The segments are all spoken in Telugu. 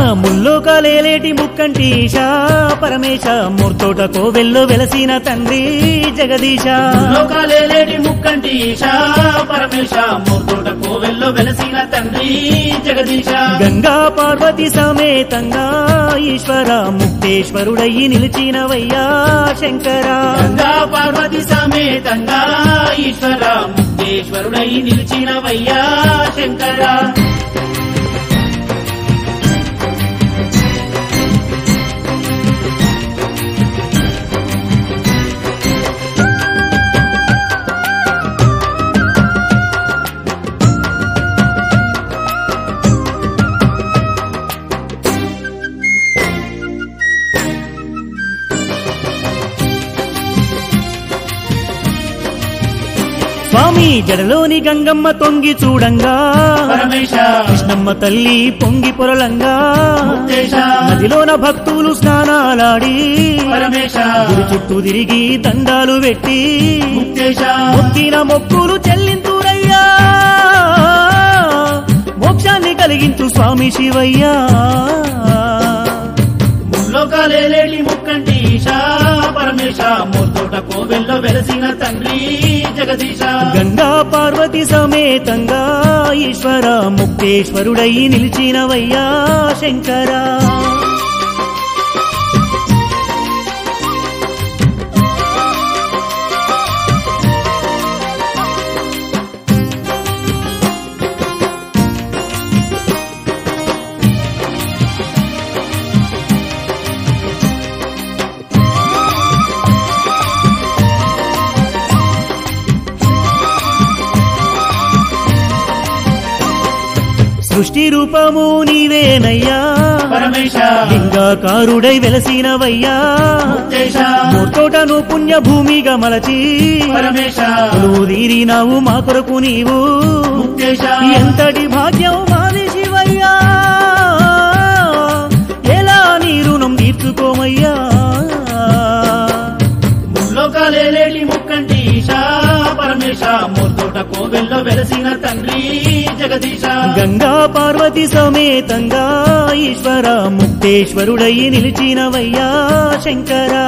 ముల్లోకాలేలేటి ముక్కంటీశ పరమేశ మూర్తోట కోవెల్లో వెలసిన తండ్రి జగదీశ లోకాలేలేటి ముక్కంటి ఈశా పరమేశ మూర్తోట కోవెల్లో వెలసిన తండ్రి జగదీశ గంగా పార్వతి సమేతంగా ఈశ్వర ముక్తేశ్వరుడయ్యి నిలిచినవయ్యా శంకర గంగా పార్వతి సమేతంగా ఈశ్వర ముక్తేశ్వరుడై నిలిచినవయ్యా శంకర స్వామి జడలోని గంగమ్మ తొంగి చూడంగా పరమేశ కృష్ణమ్మ తల్లి పొంగి పొరలంగా ముక్తేశ నదిలోన భక్తులు స్నానాలాడి పరమేశ గుడి చుట్టూ తిరిగి దండాలు పెట్టి ముక్తేశ మొక్కిన మొక్కులు చెల్లింతురయ్యా మోక్షాన్ని కలిగించు స్వామి శివయ్యా ముల్లోకాలేలేటి ముక్కంటి ఈశా పరమేశ మూర్తోట కోవెల్లో వెలసిన తండ్రి జగదీశ గంగా పార్వతి సమేతంగా ఈశ్వర ముక్తేశ్వరుడై నిలిచినవయ్యా శంకరా సృష్టి రూపము నీవేనయ్యా పరమేశ లింగాకారుడై వెలసినవయ్యా ముక్తేశ మూర్తోటను పుణ్యభూమిగా మలచి పరమేశ తీరినావు మా కొరకు నీవు ముక్తేశ ఎంతటి భాగ్యం మాది శివయ్యా ఎలా నీ రుణం తీర్చుకోమయ్యా ముల్లోకాలేలేటి ముక్కంటి ఈశా పరమేశ మూర్తోట కోవెల్లో వెలసిన తండ్రి జగదీశ గంగా పార్వతి సమేతంగా ఈశ్వర ముక్తేశ్వరుడై నిలిచినవయ్యా శంకరా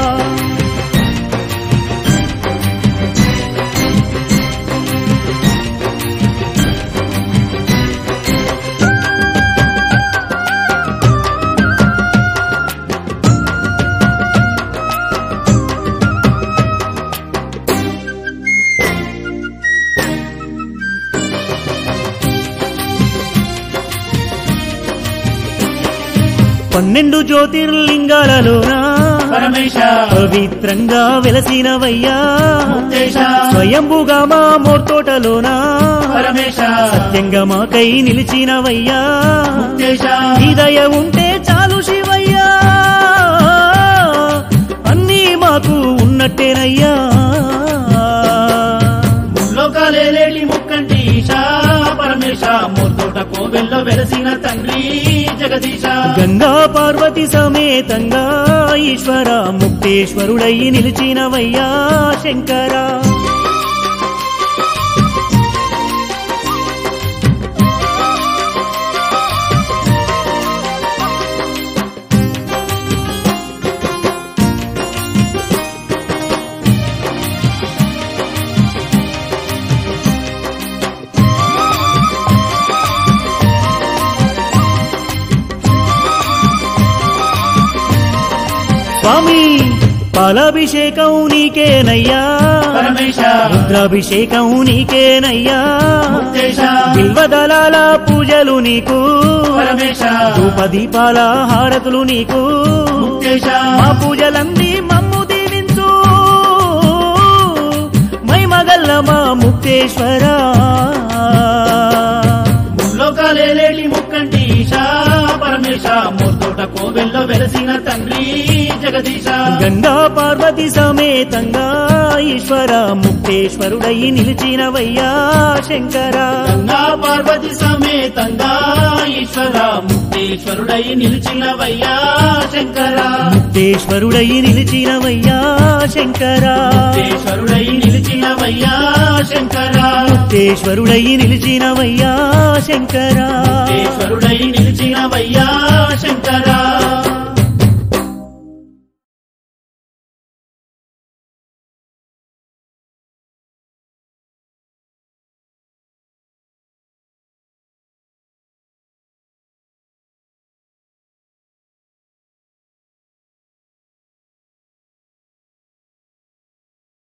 పన్నెండు జ్యోతిర్లింగాలలోనా పరమేశ పవిత్రంగా వెలసినవయ్యా ముక్తేశ స్వయంభుగా మా మోర్తోటలోనా పరమేశ సత్యంగా మాకై నిలిచినవయ్యా ముక్తేశ హృదయ ఉంటే చాలు శివయ్యా అన్నీ మాకు ఉన్నట్టేనయ్యా ముల్లోకాలేలేటి ముక్కంటి ఈశా పరమేశ మూర్తోట కోవెల్లో వెలసిన తండ్రి జగదీశ గంగా పార్వతి సమేతంగా ఈశ్వర ముక్తేశ్వరుడై నిలిచినవయ్యా శంకరా స్వామి పాలాభిషేకం నీకేనయ్యా పరమేశ రుద్రాభిషేకం నీకేనయ్యా ముక్తేశ బిల్వదళాల పూజలు నీకు పరమేశ ధూపదీపాల హారతులు నీకు ముక్తేశ మా పూజలంది మమ్ము దీవించు మైమగల్ల మా ముక్తేశ్వర ముల్లోకాలేలేటి ముక్కంటి ఈశా పరమేశ మూర్తోట కోవెల్లో వెలసిన తండ్రి జగదీశ గంగా పార్వతి సమేతంగా ఈశ్వర ముక్తేశ్వరుడై నిలిచినవయ్యా శంకర గంగా పార్వతి సమేతంగా ఈశ్వర ముక్తేశ్వరుడై నిలిచినవయ్యా శంకర ముక్తేశ్వరుడై నిలిచినవయ్యా శంకర ముక్తేశ్వరుడై నిలిచినవయ్యా శంకర ముక్తేశ్వరుడై నిలిచినవయ్యా శంకర ముక్తేశ్వరుడై నిలిచినవయ్యా శంకర